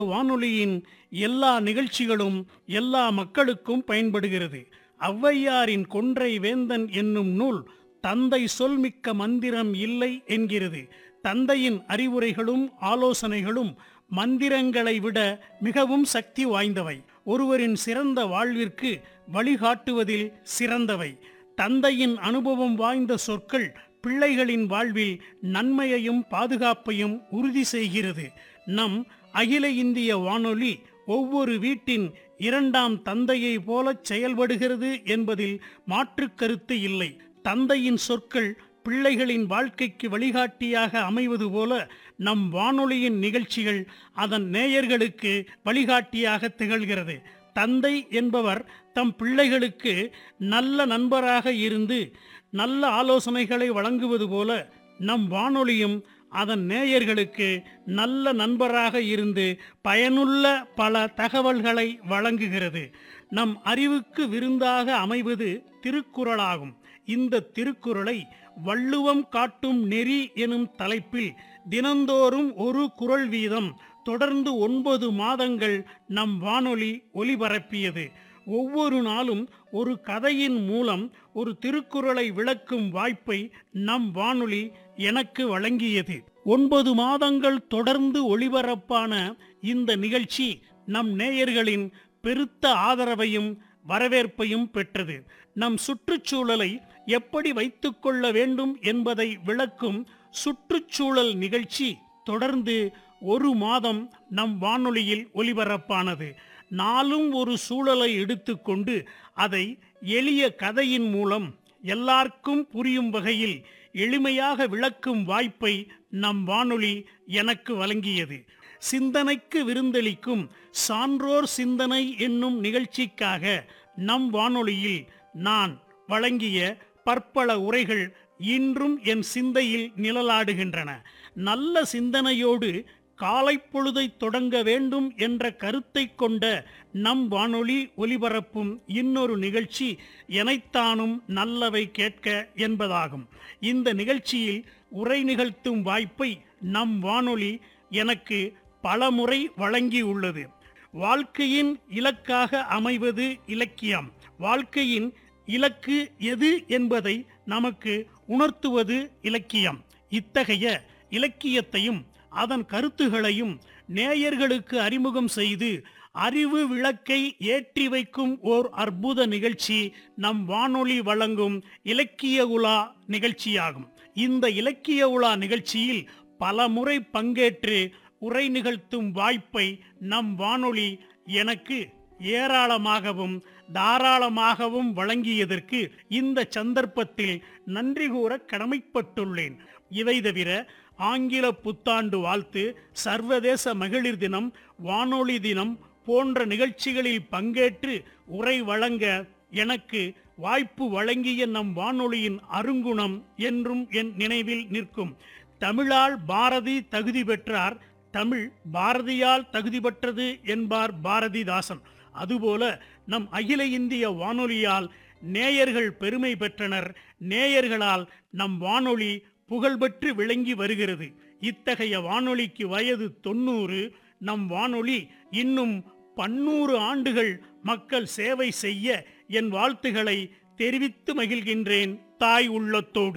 வானொலியின் எல்லா நிகழ்ச்சிகளும் எல்லா மக்களுக்கும் பயன்படுகிறது ஔவையாரின் கொன்றை வேந்தன் என்னும் நூல் தந்தை சொல்மிக்க மந்திரம் இல்லை என்கிறது தந்தையின் அறிவுரைகளும் ஆலோசனைகளும் மந்திரங்களை விட மிகவும் சக்தி வாய்ந்தவை ஒருவரின் சிறந்த வாழ்விற்கு வழிகாட்டுவதில் சிறந்தவை தந்தையின் அனுபவம் வாய்ந்த சொற்கள் பிள்ளைகளின் வாழ்வில் நன்மையையும் பாதுகாப்பையும் உறுதி செய்கிறது நம் அகில இந்திய வானொலி ஒவ்வொரு வீட்டின் இரண்டாம் தந்தையை போலச் செயல்படுகிறது என்பதில் மாற்றுக் கருத்து இல்லை தந்தையின் சொற்கள் பிள்ளைகளின் வாழ்க்கைக்கு வழிகாட்டியாக அமைவது போல நம் வானொலியின் நிகழ்ச்சிகள் அதன் நேயர்களுக்கு வழிகாட்டியாக திகழ்கிறது தந்தை என்பவர் தம் பிள்ளைகளுக்கு நல்ல நண்பராக இருந்து நல்ல ஆலோசனைகளை வழங்குவது போல நம் வானொலியும் அதன் நேயர்களுக்கு நல்ல நண்பராக இருந்து பயனுள்ள பல தகவல்களை வழங்குகிறது நம் அறிவுக்கு விருந்தாக அமைவது திருக்குறளாகும் இந்த திருக்குறளை வள்ளுவம் காட்டும் நெறி எனும் தலைப்பில் தினந்தோறும் ஒரு குறள் வீதம் தொடர்ந்து ஒன்பது மாதங்கள் நம் வானொலி ஒலிபரப்பியது ஒவ்வொரு நாளும் ஒரு கதையின் மூலம் ஒரு திருக்குறளை விளக்கும் வாய்ப்பை நம் வானொலி எனக்கு வழங்கியது ஒன்பது மாதங்கள் தொடர்ந்து ஒளிபரப்பான இந்த நிகழ்ச்சி நம் நேயர்களின் பெருத்த ஆதரவையும் வரவேற்பையும் பெற்றது நம் சுற்றுச்சூழலை எப்படி வைத்துக்கொள்ள வேண்டும் என்பதை விளக்கும் சுற்றுச்சூழல் நிகழ்ச்சி தொடர்ந்து ஒரு மாதம் நம் வானொலியில் ஒலிபரப்பானது நாளும் ஒரு சூழலை எடுத்துக்கொண்டு அதை எளிய கதையின் மூலம் எல்லாருக்கும் புரியும் வகையில் எளிமையாக விளக்கும் வாய்ப்பை நம் வானொலி எனக்கு வழங்கியது சிந்தனைக்கு விருந்தளிக்கும் சான்றோர் சிந்தனை என்னும் நிகழ்ச்சிக்காக நம் வானொலியில் நான் வழங்கிய பற்பல உரைகள் இன்றும் என் சிந்தையில் நிழலாடுகின்றன நல்ல சிந்தனையோடு காலை பொழுதை தொடங்க வேண்டும் என்ற கருத்தை கொண்ட நம் வானொலி ஒலிபரப்பும் இன்னொரு நிகழ்ச்சி எனைத்தானும் நல்லவை கேட்க என்பதாகும் இந்த நிகழ்ச்சியில் உரை நிகழ்த்தும் வாய்ப்பை நம் வானொலி எனக்கு பலமுறை வழங்கியுள்ளது வாழ்க்கையின் இலக்காக அமைவது இலக்கியம் வாழ்க்கையின் இலக்கு எது என்பதை நமக்கு உணர்த்துவது இலக்கியம் இத்தகைய இலக்கியத்தையும் அதன் கருத்துகளையும் நேயர்களுக்கு அறிமுகம் செய்து அறிவு விளக்கை ஏற்றி வைக்கும் ஓர் அற்புத நிகழ்ச்சி நம் வானொலி வழங்கும் இலக்கிய உலா நிகழ்ச்சியாகும் இந்த இலக்கிய உலா நிகழ்ச்சியில் பல முறை பங்கேற்று உரை நிகழ்த்தும் வாய்ப்பை நம் வானொலி எனக்கு ஏராளமாகவும் தாராளமாகவும் வழங்கியதற்கு இந்த சந்தர்ப்பத்தில் நன்றி கூற கடமைப்பட்டுள்ளேன் இவை தவிர ஆங்கில புத்தாண்டு வாழ்த்து சர்வதேச மகளிர் தினம் வானொலி தினம் போன்ற நிகழ்ச்சிகளில் பங்கேற்று உரை வழங்க எனக்கு வாய்ப்பு வழங்கிய நம் வானொலியின் அருங்குணம் என்றும் என் நினைவில் நிற்கும் தமிழால் பாரதி தகுதி பெற்றார் தமிழ் பாரதியால் தகுதி பெற்றது என்பார் பாரதிதாசன் அதுபோல நம் அகில இந்திய வானொலியால் நேயர்கள் பெருமை பெற்றனர் நேயர்களால் நம் வானொலி புகழ்பெற்று விளங்கி வருகிறது இத்தகைய வானொலிக்கு வயது தொண்ணூறு நம் வானொலி இன்னும் பன்னூறு ஆண்டுகள் மக்கள் சேவை செய்ய என் வாழ்த்துக்களை தெரிவித்து மகிழ்கின்றேன் தாய் உள்ளத்தோடு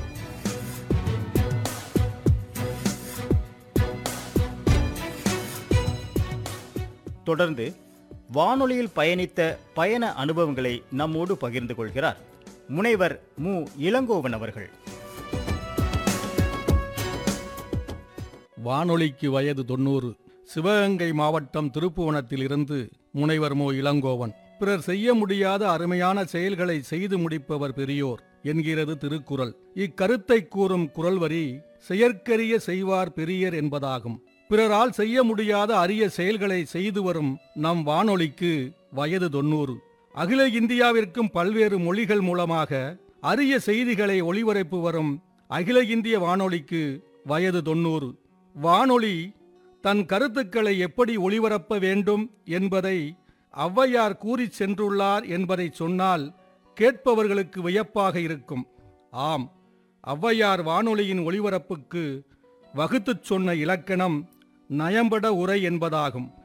தொடர்ந்து வானொலியில் பயணித்த பயண அனுபவங்களை நம்மோடு பகிர்ந்து கொள்கிறார் முனைவர் மு இளங்கோவன் அவர்கள் வானொலிக்கு வயது தொண்ணூறு சிவகங்கை மாவட்டம் திருப்புவனத்தில் இருந்து முனைவர் மோ இளங்கோவன் பிறர் செய்ய முடியாத அருமையான செயல்களை செய்து முடிப்பவர் பெரியோர் என்கிறது திருக்குறள் இக்கருத்தை கூறும் குறள் வரி செயற்கரிய செய்வார் பெரியர் என்பதாகும் பிறரால் செய்ய முடியாத அரிய செயல்களை செய்து வரும் நம் வானொலிக்கு வயது தொண்ணூறு அகில இந்தியாவிற்கும் பல்வேறு மொழிகள் மூலமாக அரிய செய்திகளை ஒளிபரப்பு வரும் அகில இந்திய வானொலிக்கு வயது தொண்ணூறு வானொலி தன் கருத்துக்களை எப்படி ஒளிபரப்ப வேண்டும் என்பதை ஔவையார் கூறிச் சென்றுள்ளார் என்பதை சொன்னால் கேட்பவர்களுக்கு வியப்பாக இருக்கும் ஆம் ஔவையார் வானொலியின் ஒளிபரப்புக்கு வகுத்துச் சொன்ன இலக்கணம் நயம்பட உரை என்பதாகும்